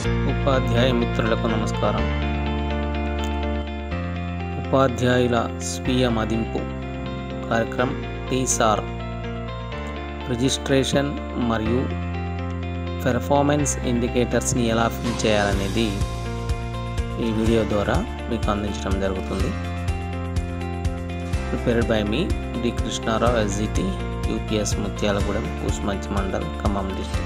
ఉపాధ్యాయ మిత్రులకు నమస్కారం ఉపాధ్యాయుల స్వీయ మదింపు కార్యక్రమం టీసార్ రిజిస్ట్రేషన్ మరియు పెర్ఫార్మెన్స్ ఇండికేటర్స్ని ఎలా ఫిల్ చేయాలనేది ఈ వీడియో ద్వారా మీకు అందించడం జరుగుతుంది ప్రిపేర్డ్ బై మీ D Krishnarao SGT UPS Mutyalagudem Kusumanchi mandal Khammam district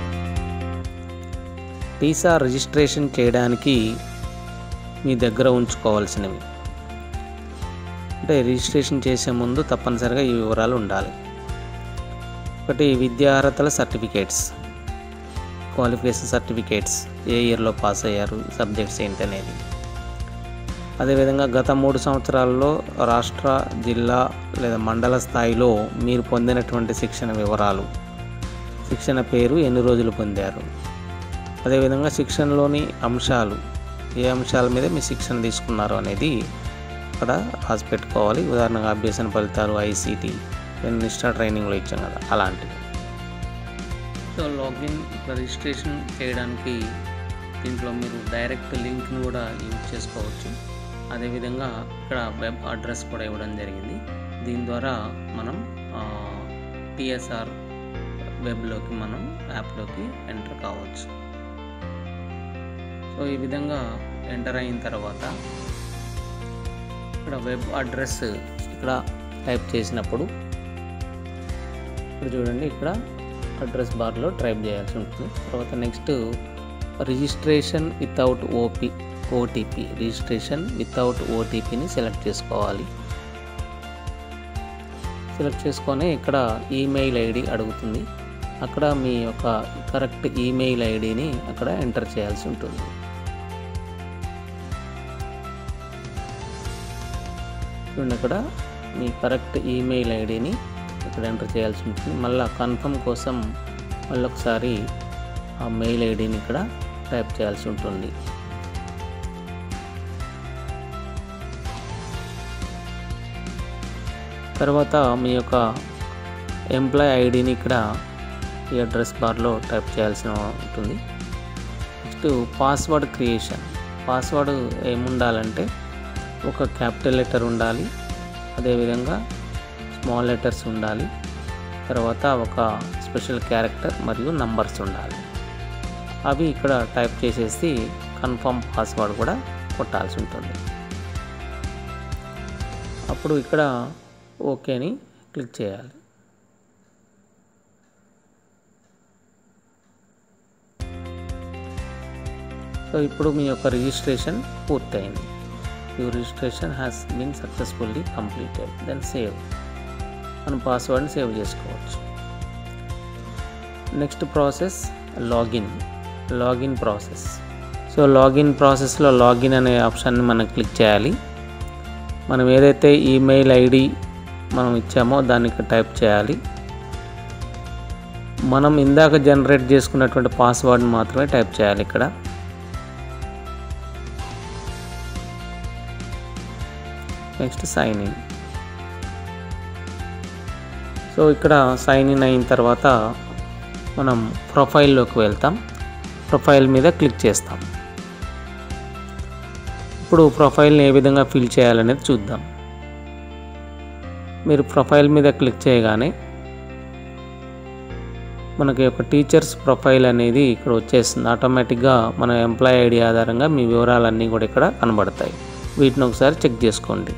visa registration చేయడానికి మీ దగ్గర ఉంచుకోవాల్సినవి అంటే రిజిస్ట్రేషన్ చేసే ముందు తప్పనిసరిగా ఈ వివరాలు ఉండాలి ఒకటి విద్యార్హతల సర్టిఫికేట్స్ క్వాలిఫికేషన్ సర్టిఫికేట్స్ ఏ ఇయర్లో పాస్ అయ్యారు సబ్జెక్ట్స్ ఏంటనేది అదేవిధంగా గత మూడు సంవత్సరాల్లో రాష్ట్ర జిల్లా లేదా మండల స్థాయిలో మీరు పొందినటువంటి శిక్షణ వివరాలు శిక్షణ పేరు ఎన్ని రోజులు పొందారు అదేవిధంగా శిక్షణలోని అంశాలు ఏ అంశాల మీద మీ శిక్షణ తీసుకున్నారు అనేది అక్కడ రాసి పెట్టుకోవాలి ఉదాహరణగా అభ్యసన ఫలితాలు ఐసీటీ నిష్ఠా ట్రైనింగ్లో ఇచ్చాం కదా అలాంటివి సో లాగిన్ రిజిస్ట్రేషన్ చేయడానికి దీంట్లో మీరు డైరెక్ట్ లింక్ని కూడా యూజ్ చేసుకోవచ్చు అదేవిధంగా ఇక్కడ వెబ్ అడ్రస్ కూడా ఇవ్వడం జరిగింది దీని ద్వారా మనం టిఎస్ఆర్ వెబ్లోకి మనం యాప్లోకి ఎంటర్ కావచ్చు సో ఈ విధంగా ఎంటర్ అయిన తర్వాత ఇక్కడ వెబ్ అడ్రస్ ఇక్కడ టైప్ చేసినప్పుడు ఇక్కడ చూడండి ఇక్కడ అడ్రస్ బార్లో టైప్ చేయాల్సి ఉంటుంది తర్వాత next registration without OP OTP registration without ఓటీపీని సెలెక్ట్ చేసుకోవాలి సెలెక్ట్ చేసుకొని ఇక్కడ ఈమెయిల్ ఐడి అడుగుతుంది అక్కడ మీ యొక్క కరెక్ట్ ఈమెయిల్ ఐడిని అక్కడ ఎంటర్ చేయాల్సి ఉంటుంది చూడండి అక్కడ మీ కరెక్ట్ ఈమెయిల్ ఐడిని ఇక్కడ ఎంటర్ చేయాల్సి ఉంటుంది మళ్ళీ కన్ఫర్మ్ కోసం మళ్ళీ ఒకసారి ఆ మెయిల్ ఐడిని ఇక్కడ టైప్ చేయాల్సి ఉంటుంది తర్వాత మీ యొక్క ఎంప్లాయ్ ఐడిని ఇక్కడ ఈ అడ్రస్ బార్లో టైప్ చేయాల్సి ఉంటుంది నెక్స్ట్ పాస్వర్డ్ క్రియేషన్ పాస్వర్డ్ ఏముండాలంటే ఒక క్యాపిటల్ లెటర్ ఉండాలి అదేవిధంగా స్మాల్ లెటర్స్ ఉండాలి తర్వాత ఒక స్పెషల్ క్యారెక్టర్ మరియు నంబర్స్ ఉండాలి అవి ఇక్కడ టైప్ చేసేసి కన్ఫర్మ్ పాస్వర్డ్ కూడా కొట్టాల్సి ఉంటుంది అప్పుడు ఇక్కడ ఓకేని క్లిక్ చేయాలి సో ఇప్పుడు మీ యొక్క రిజిస్ట్రేషన్ పూర్తయింది your registration has been successfully completed then save మనం పాస్వర్డ్ని సేవ్ చేసుకోవచ్చు next process login login process so login ప్రాసెస్లో లాగిన్ అనే ఆప్షన్ని మనం క్లిక్ చేయాలి మనం ఏదైతే ఈమెయిల్ ఐడి మనం ఇచ్చామో దాన్ని ఇక్కడ టైప్ చేయాలి మనం ఇందాక జనరేట్ చేసుకున్నటువంటి పాస్వర్డ్ని మాత్రమే టైప్ చేయాలి ఇక్కడ నెక్స్ట్ సైన్ ఇన్ సో ఇక్కడ సైన్ ఇన్ అయిన తర్వాత మనం ప్రొఫైల్లోకి వెళ్తాం ప్రొఫైల్ మీద క్లిక్ చేస్తాం ఇప్పుడు ప్రొఫైల్ని ఏ విధంగా ఫిల్ చేయాలనేది చూద్దాం మీరు ప్రొఫైల్ మీద క్లిక్ చేయగానే మనకి ఒక టీచర్స్ ప్రొఫైల్ అనేది ఇక్కడ వచ్చేస్తుంది ఆటోమేటిక్గా మన ఎంప్లాయ్ ఐడి ఆధారంగా మీ వివరాలన్నీ కూడా ఇక్కడ కనబడతాయి వీటిని ఒకసారి చెక్ చేసుకోండి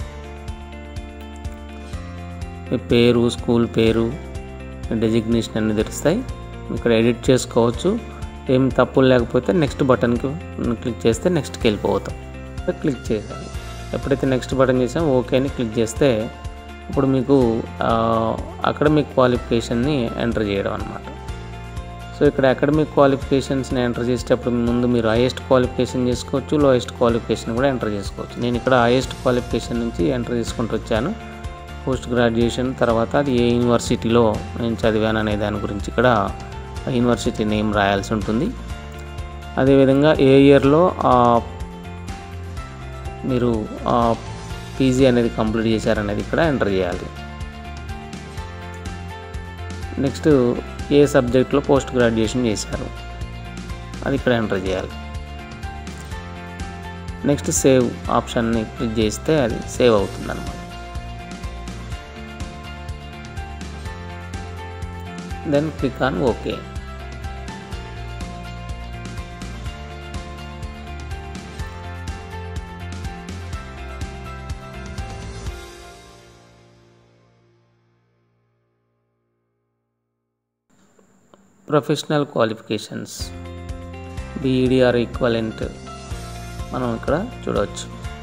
మీ పేరు స్కూల్ పేరు డెసిగ్నేషన్ అన్ని తెలుస్తాయి ఇక్కడ ఎడిట్ చేసుకోవచ్చు ఏం తప్పులు లేకపోతే నెక్స్ట్ బటన్కి క్లిక్ చేస్తే నెక్స్ట్కి వెళ్ళిపోతాం క్లిక్ చేయాలి ఎప్పుడైతే నెక్స్ట్ బటన్ చేసాం ఓకే అని క్లిక్ చేస్తే ఇప్పుడు మీకు అకాడమిక్ క్వాలిఫికేషన్ని ఎంటర్ చేయడం అనమాట సో ఇక్కడ అకాడమిక్ క్వాలిఫికేషన్స్ని ఎంటర్ చేసేటప్పుడు ముందు మీరు హైయెస్ట్ క్వాలిఫికేషన్ చేసుకోవచ్చు లోయెస్ట్ క్వాలిఫికేషన్ కూడా ఎంటర్ చేసుకోవచ్చు నేను ఇక్కడ హైయెస్ట్ క్వాలిఫికేషన్ నుంచి ఎంటర్ చేసుకుంటూ వచ్చాను పోస్ట్ గ్రాడ్యుయేషన్ తర్వాత అది ఏ యూనివర్సిటీలో నేను చదివాను అనే దాని గురించి ఇక్కడ యూనివర్సిటీ నేమ్ రాయాల్సి ఉంటుంది అదేవిధంగా ఏ ఇయర్లో మీరు పీజీ అనేది కంప్లీట్ చేశారనేది ఇక్కడ ఎంటర్ చేయాలి నెక్స్ట్ ఏ సబ్జెక్ట్లో పోస్ట్ గ్రాడ్యుయేషన్ చేశారు అది ఇక్కడ ఎంటర్ చేయాలి నెక్స్ట్ సేవ్ ఆప్షన్ని క్లిక్ చేస్తే అది సేవ్ అవుతుంది అనమాట then click on okay professional qualifications B Ed or equivalent మనం ఇక్కడ చూడవచ్చు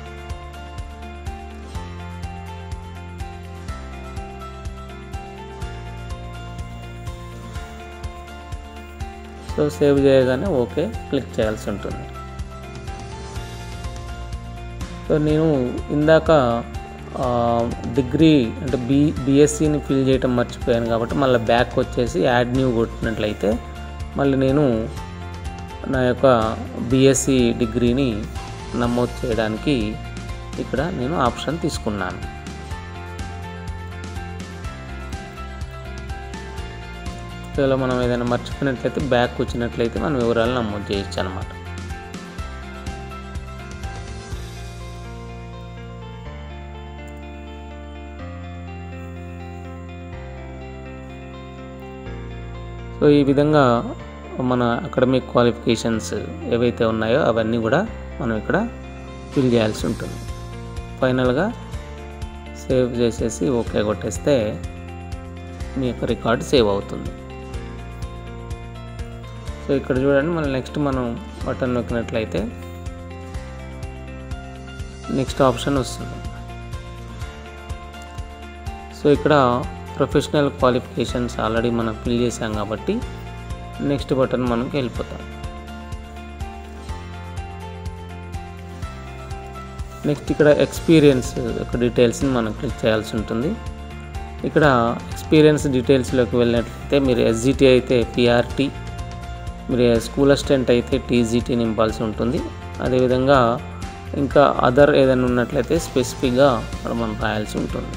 సో సేవ్ చేయగానే ఓకే క్లిక్ చేయాల్సి ఉంటుంది సో నేను ఇందాక డిగ్రీ అంటే బీ బీఎస్సీని ఫిల్ చేయటం మర్చిపోయాను కాబట్టి మళ్ళీ బ్యాక్ వచ్చేసి యాడ్ న్యూ కొట్టినట్లయితే మళ్ళీ నేను నా యొక్క బీఎస్సీ డిగ్రీని నమోదు చేయడానికి ఇక్కడ నేను ఆప్షన్ తీసుకున్నాను సో ఇలా మనం ఏదైనా మర్చిపోయినట్లయితే బ్యాక్ వచ్చినట్లయితే మనం వివరాలు నమోదు చేయొచ్చు అనమాట సో ఈ విధంగా మన అకాడమిక్ క్వాలిఫికేషన్స్ ఏవైతే ఉన్నాయో అవన్నీ కూడా మనం ఇక్కడ ఫిల్ చేయాల్సి ఉంటుంది ఫైనల్గా సేవ్ చేసేసి ఓకే కొట్టేస్తే మీ యొక్క రికార్డ్ సేవ్ అవుతుంది సో ఇక్కడ చూడండి మళ్ళీ నెక్స్ట్ మనం బటన్ నొక్కినట్లయితే నెక్స్ట్ ఆప్షన్ వస్తుంది సో ఇక్కడ ప్రొఫెషనల్ క్వాలిఫికేషన్స్ ఆల్రెడీ మనం ఫిల్ చేసాం కాబట్టి నెక్స్ట్ బటన్ మనకి వెళ్ళిపోతాం నెక్స్ట్ ఇక్కడ ఎక్స్పీరియన్స్ యొక్క డీటెయిల్స్ని మనం క్లిక్ చేయాల్సి ఉంటుంది ఇక్కడ ఎక్స్పీరియన్స్ డీటెయిల్స్లోకి వెళ్ళినట్లయితే మీరు ఎస్జిటి అయితే పిఆర్టీ మీరు స్కూల్ అసిస్టెంట్ అయితే టీజీటీ నింపాల్సి ఉంటుంది అదేవిధంగా ఇంకా అదర్ ఏదైనా ఉన్నట్లయితే స్పెసిఫిక్గా అక్కడ మనం రాయాల్సి ఉంటుంది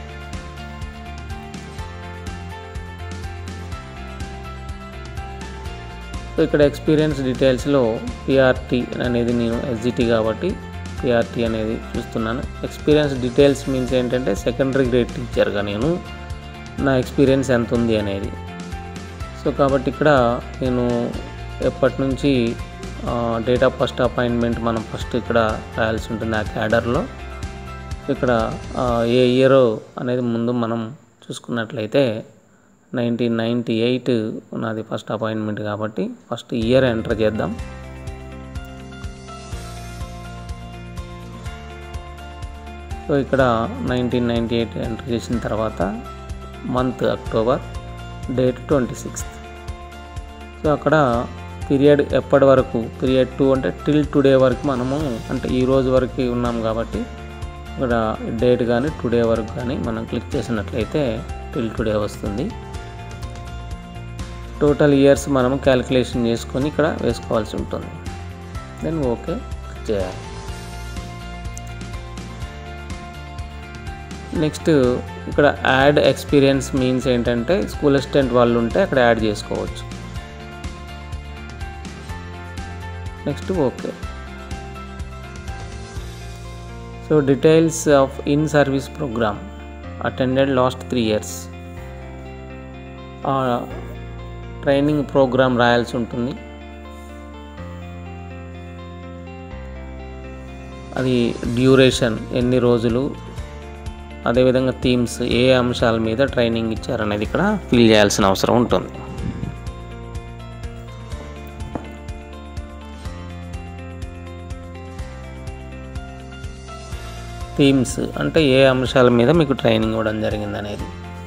సో ఇక్కడ ఎక్స్పీరియన్స్ డీటెయిల్స్లో పిఆర్టీ అనేది నేను ఎస్జిటి కాబట్టి పిఆర్టీ అనేది చూస్తున్నాను ఎక్స్పీరియన్స్ డీటెయిల్స్ మీన్స్ ఏంటంటే సెకండరీ గ్రేడ్ టీచర్గా నేను నా ఎక్స్పీరియన్స్ ఎంత ఉంది అనేది సో కాబట్టి ఇక్కడ నేను ఎప్పటి నుంచి డేట్ ఆఫ్ ఫస్ట్ అపాయింట్మెంట్ మనం ఫస్ట్ ఇక్కడ రాయాల్సి ఉంటుంది ఆ క్యాడర్లో ఇక్కడ ఏ ఇయర్ అనేది ముందు మనం చూసుకున్నట్లయితే నైన్టీన్ నైంటీ ఎయిట్ నాది ఫస్ట్ అపాయింట్మెంట్ కాబట్టి ఫస్ట్ ఇయర్ ఎంటర్ చేద్దాం సో ఇక్కడ నైన్టీన్ నైంటీ ఎయిట్ ఎంటర్ చేసిన తర్వాత month October date twenty sixth so అక్కడ పీరియడ్ ఎప్పటి వరకు పీరియడ్ టూ అంటే టిల్ టుడే వరకు మనము అంటే ఈ రోజు వరకు ఉన్నాం కాబట్టి ఇక్కడ డేట్ కానీ టుడే వరకు కానీ మనం క్లిక్ చేసినట్లయితే టిల్ టుడే వస్తుంది టోటల్ ఇయర్స్ మనము క్యాలిక్యులేషన్ చేసుకొని ఇక్కడ వేసుకోవాల్సి ఉంటుంది దెన్ ఓకే చేయాలి నెక్స్ట్ ఇక్కడ యాడ్ ఎక్స్పీరియన్స్ మీన్స్ ఏంటంటే స్కూల్ అసిస్టెంట్ వాళ్ళు ఉంటే అక్కడ యాడ్ చేసుకోవచ్చు next okay so details of in service program attended last three years training program రాయాల్సి ఉంటుంది అది డ్యూరేషన్ ఎన్ని రోజులు అదేవిధంగా థీమ్స్ ఏ అంశాల మీద ట్రైనింగ్ ఇచ్చారనేది ఇక్కడ ఫిల్ చేయాల్సిన అవసరం ఉంటుంది థీమ్స్ అంటే ఏ అంశాల మీద మీకు ట్రైనింగ్ ఇవ్వడం జరిగింది అనేది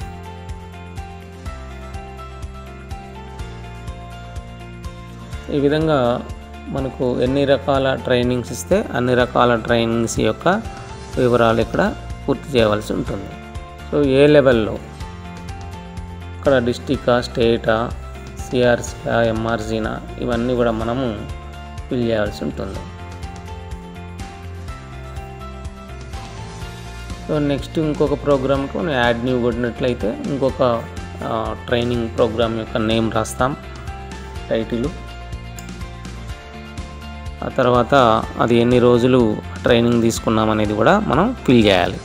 ఈ విధంగా మనకు ఎన్ని రకాల ట్రైనింగ్స్ ఇస్తే అన్ని రకాల ట్రైనింగ్స్ యొక్క వివరాలు ఇక్కడ పూర్తి చేయవలసి ఉంటుంది సో ఏ లెవెల్లో ఇక్కడ డిస్టికా స్టేటా సిఆర్సీఆ ఎంఆర్సీనా ఇవన్నీ కూడా మనము ఫిల్ చేయాల్సి ఉంటుంది సో నెక్స్ట్ ఇంకొక ప్రోగ్రామ్కి మనం యాడ్ న్యూ కొట్టినట్లయితే ఇంకొక ట్రైనింగ్ ప్రోగ్రామ్ యొక్క నేమ్ రాస్తాం టైటిల్ ఆ తర్వాత అది ఎన్ని రోజులు ట్రైనింగ్ తీసుకున్నాం అనేది కూడా మనం ఫిల్ చేయాలి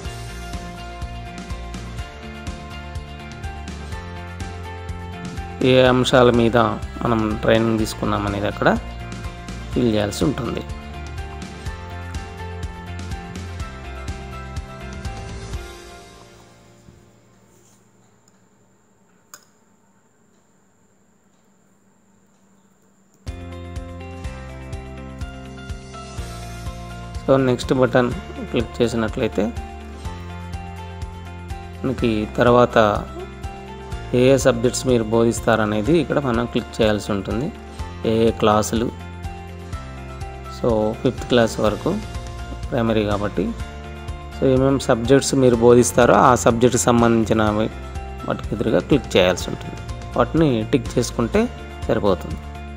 ఏ అంశాల మీద మనం ట్రైనింగ్ తీసుకున్నాం అనేది అక్కడ ఫిల్ చేయాల్సి ఉంటుంది సో నెక్స్ట్ బటన్ క్లిక్ చేసినట్లయితే మనకి తర్వాత ఏ ఏ సబ్జెక్ట్స్ మీరు బోధిస్తారనేది ఇక్కడ మనం క్లిక్ చేయాల్సి ఉంటుంది ఏ ఏ క్లాసులు సో ఫిఫ్త్ క్లాస్ వరకు ప్రైమరీ కాబట్టి సో ఏమేమి సబ్జెక్ట్స్ మీరు బోధిస్తారో ఆ సబ్జెక్ట్కి సంబంధించిన వాటికి ఎదురుగా క్లిక్ చేయాల్సి ఉంటుంది వాటిని టిక్ చేసుకుంటే సరిపోతుంది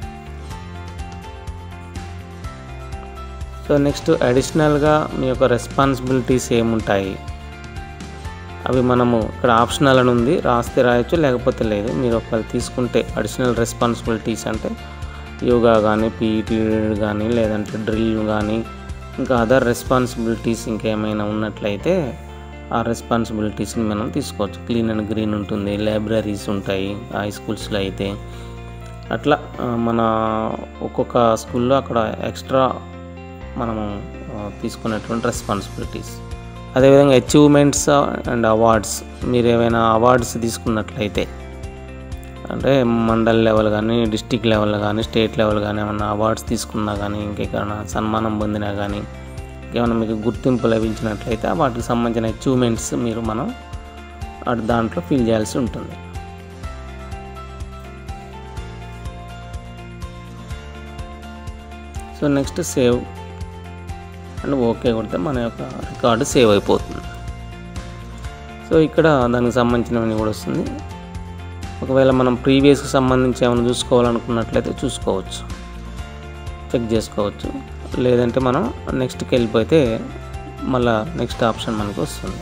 సో నెక్స్ట్ అడిషనల్గా మీ యొక్క రెస్పాన్సిబిలిటీస్ ఏముంటాయి అవి మనము ఇక్కడ ఆప్షనల్ అని ఉంది రాస్తే రాయొచ్చు లేకపోతే లేదు మీరు ఒకవేళ తీసుకుంటే అడిషనల్ రెస్పాన్సిబిలిటీస్ అంటే యోగా కానీ పీఈటీ కానీ లేదంటే డ్రిల్ కానీ ఇంకా అదర్ రెస్పాన్సిబిలిటీస్ ఇంకేమైనా ఉన్నట్లయితే ఆ రెస్పాన్సిబిలిటీస్ని మనం తీసుకోవచ్చు క్లీన్ అండ్ గ్రీన్ ఉంటుంది లైబ్రరీస్ ఉంటాయి హై స్కూల్స్లో అయితే అట్లా ఆ, మన ఒక్కొక్క స్కూల్లో అక్కడ ఎక్స్ట్రా మనము ఆ, తీసుకునేటువంటి రెస్పాన్సిబిలిటీస్ అదేవిధంగా అచీవ్మెంట్స్ అండ్ అవార్డ్స్ మీరు ఏమైనా అవార్డ్స్ తీసుకున్నట్లయితే అంటే మండల్ లెవెల్ కానీ డిస్టిక్ లెవెల్ కానీ స్టేట్ లెవెల్ కానీ ఏమైనా అవార్డ్స్ తీసుకున్నా కానీ ఇంకెక్కడైనా సన్మానం పొందినా కానీ ఏమైనా మీకు గుర్తింపు లభించినట్లయితే వాటికి సంబంధించిన అచీవ్మెంట్స్ మీరు మనం అటు దాంట్లో ఫిల్ చేయాల్సి ఉంటుంది so next save and okay కొడితే మన యొక్క రికార్డు సేవ్ అయిపోతుంది సో ఇక్కడ దానికి సంబంధించినవన్నీ కూడా వస్తుంది ఒకవేళ మనం ప్రీవియస్కి సంబంధించి ఏమైనా చూసుకోవాలనుకున్నట్లయితే చూసుకోవచ్చు చెక్ చేసుకోవచ్చు లేదంటే మనం నెక్స్ట్కి వెళ్ళిపోతే మళ్ళా నెక్స్ట్ ఆప్షన్ మనకు వస్తుంది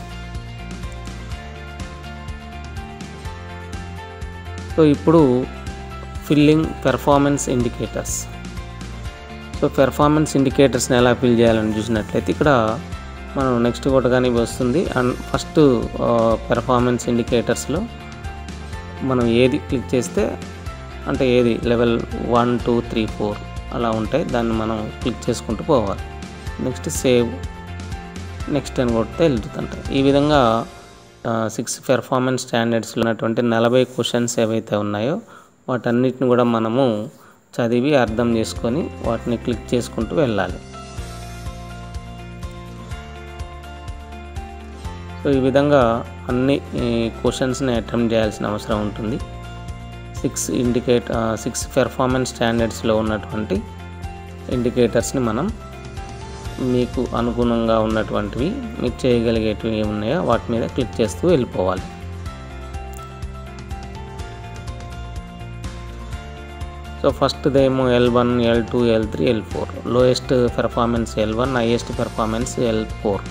సో ఇప్పుడు filling performance indicators so performance ఇండికేటర్స్ని ఎలా ఫిల్ చేయాలని చూసినట్లయితే ఇక్కడ మనం నెక్స్ట్ కూడా కానీ వస్తుంది అండ్ ఫస్ట్ పెర్ఫార్మెన్స్ ఇండికేటర్స్లో మనం ఏది క్లిక్ చేస్తే అంటే ఏది level one two three four అలా ఉంటాయి దాన్ని మనం క్లిక్ చేసుకుంటూ పోవాలి నెక్స్ట్ సేవ్ నెక్స్ట్ అని కొడితే వెళ్తుంటాయి ఈ విధంగా సిక్స్ పెర్ఫార్మెన్స్ స్టాండర్డ్స్లో ఉన్నటువంటి నలభై క్వశ్చన్స్ ఏవైతే ఉన్నాయో వాటన్నిటిని కూడా మనము చదివి అర్థం చేసుకొని వాటిని క్లిక్ చేసుకుంటూ వెళ్ళాలి సో ఈ విధంగా అన్ని క్వశ్చన్స్ని అటెంప్ట్ చేయాల్సిన అవసరం ఉంటుంది సిక్స్ ఇండికేట్ సిక్స్ పెర్ఫార్మెన్స్ స్టాండర్డ్స్లో ఉన్నటువంటి ఇండికేటర్స్ని మనం మీకు అనుగుణంగా ఉన్నటువంటివి మీరు చేయగలిగేటివి ఏమున్నాయో వాటి మీద క్లిక్ చేస్తూ వెళ్ళిపోవాలి సో ఫస్ట్ దేమో L one L two L three L four lowest performance L one highest performance L four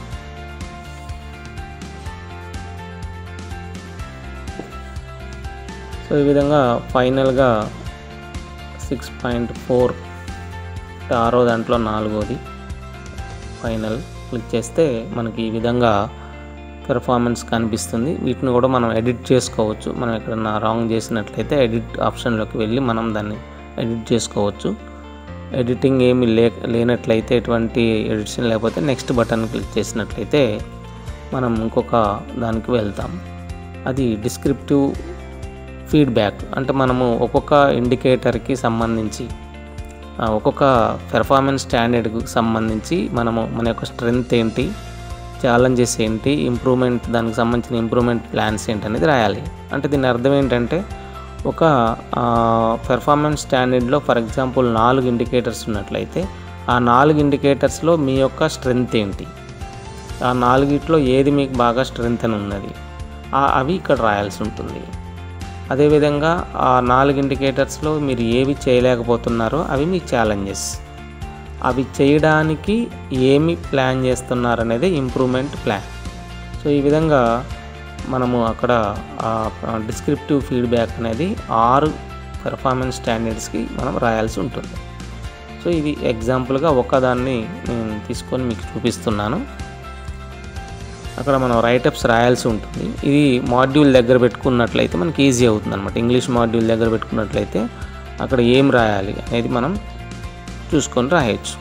so ఈ విధంగా ఫైనల్గా సిక్స్ పాయింట్ ఫోర్ ఆరో దాంట్లో నాలుగోది ఫైనల్ క్లిక్ చేస్తే మనకి ఈ విధంగా పెర్ఫార్మెన్స్ కనిపిస్తుంది వీటిని కూడా మనం ఎడిట్ చేసుకోవచ్చు మనం ఎక్కడన్నా రాంగ్ చేసినట్లయితే ఎడిట్ ఆప్షన్లోకి వెళ్ళి మనం దాన్ని ఎడిట్ చేసుకోవచ్చు ఎడిటింగ్ ఏమి లే లేనట్లయితే ఎటువంటి ఎడిషన్ లేకపోతే నెక్స్ట్ బటన్ క్లిక్ చేసినట్లయితే మనం ఇంకొక దానికి వెళ్తాం అది డిస్క్రిప్టివ్ ఫీడ్బ్యాక్ అంటే మనము ఒక్కొక్క ఇండికేటర్కి సంబంధించి ఆ, ఒక్కొక్క పెర్ఫార్మెన్స్ స్టాండర్డ్కి సంబంధించి మనము మన యొక్క స్ట్రెంగ్త్ ఏంటి ఛాలెంజెస్ ఏంటి ఇంప్రూవ్మెంట్ దానికి సంబంధించిన ఇంప్రూవ్మెంట్ ప్లాన్స్ ఏంటి అనేది రాయాలి అంటే దీని అర్థం ఏంటంటే ఒక పెర్ఫార్మెన్స్ స్టాండర్డ్లో ఫర్ ఎగ్జాంపుల్ నాలుగు ఇండికేటర్స్ ఉన్నట్లయితే ఆ నాలుగు ఇండికేటర్స్లో మీ యొక్క స్ట్రెంగ్త్ ఏంటి ఆ నాలుగిట్లో ఏది మీకు బాగా స్ట్రెంగ్త్ అని ఉన్నది ఆ- అవి ఇక్కడ రాయాల్సి ఉంటుంది అదేవిధంగా ఆ నాలుగు ఇండికేటర్స్లో మీరు ఏవి చేయలేకపోతున్నారో అవి మీ ఛాలెంజెస్ అవి చేయడానికి ఏమి ప్లాన్ చేస్తున్నారు అనేది ఇంప్రూవ్మెంట్ ప్లాన్ సో ఈ విధంగా మనము అక్కడ డిస్క్రిప్టివ్ ఫీడ్బ్యాక్ అనేది ఆరు పెర్ఫార్మెన్స్ స్టాండర్డ్స్కి మనం రాయాల్సి ఉంటుంది సో ఇది ఎగ్జాంపుల్గా ఒకదాన్ని నేను తీసుకొని మీకు చూపిస్తున్నాను అక్కడ మనం రైటప్స్ రాయాల్సి ఉంటుంది ఇది మాడ్యూల్ దగ్గర పెట్టుకున్నట్లయితే మనకి ఈజీ అవుతుంది అనమాట ఇంగ్లీష్ మాడ్యూల్ దగ్గర పెట్టుకున్నట్లయితే అక్కడ ఏం రాయాలి అనేది మనం చూసుకొని రాయొచ్చు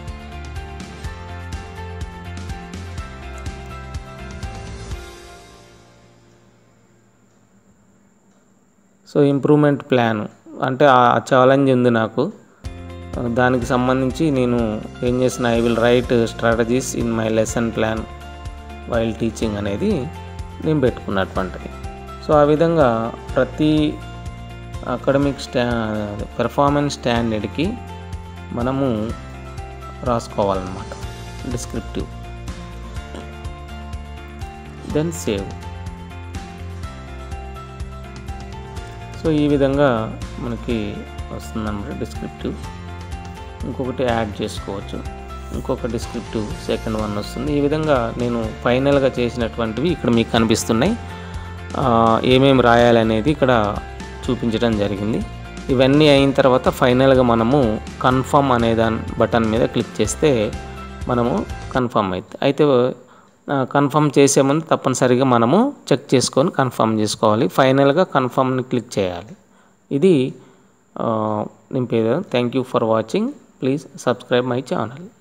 సో ఇంప్రూవ్మెంట్ ప్లాన్ అంటే ఆ ఛాలెంజ్ ఉంది నాకు దానికి సంబంధించి నేను ఏం చేసిన I will write strategies in my lesson plan while teaching అనేది నేను పెట్టుకున్నటువంటిది సో ఆ విధంగా ప్రతి అకాడమిక్ స్టా పెర్ఫార్మెన్స్ స్టాండర్డ్కి మనము రాసుకోవాలన్నమాట డిస్క్రిప్టివ్ దెన్ సేవ్ సో ఈ విధంగా మనకి వస్తుందన్నమాట డిస్క్రిప్టివ్ ఇంకొకటి యాడ్ చేసుకోవచ్చు ఇంకొక డిస్క్రిప్టివ్ సెకండ్ వన్ వస్తుంది ఈ విధంగా నేను ఫైనల్గా చేసినటువంటివి ఇక్కడ మీకు కనిపిస్తున్నాయి ఏమేమి రాయాలనేది ఇక్కడ చూపించడం జరిగింది ఇవన్నీ అయిన తర్వాత ఫైనల్గా మనము కన్ఫర్మ్ అనే దాని బటన్ మీద క్లిక్ చేస్తే మనము కన్ఫర్మ్ అవుతుంది అయితే కన్ఫర్మ్ చేసే ముందు తప్పనిసరిగా మనము చెక్ చేసుకొని కన్ఫర్మ్ చేసుకోవాలి ఫైనల్గా కన్ఫర్మ్ని క్లిక్ చేయాలి ఇది నింపేదా thank you for watching please subscribe my channel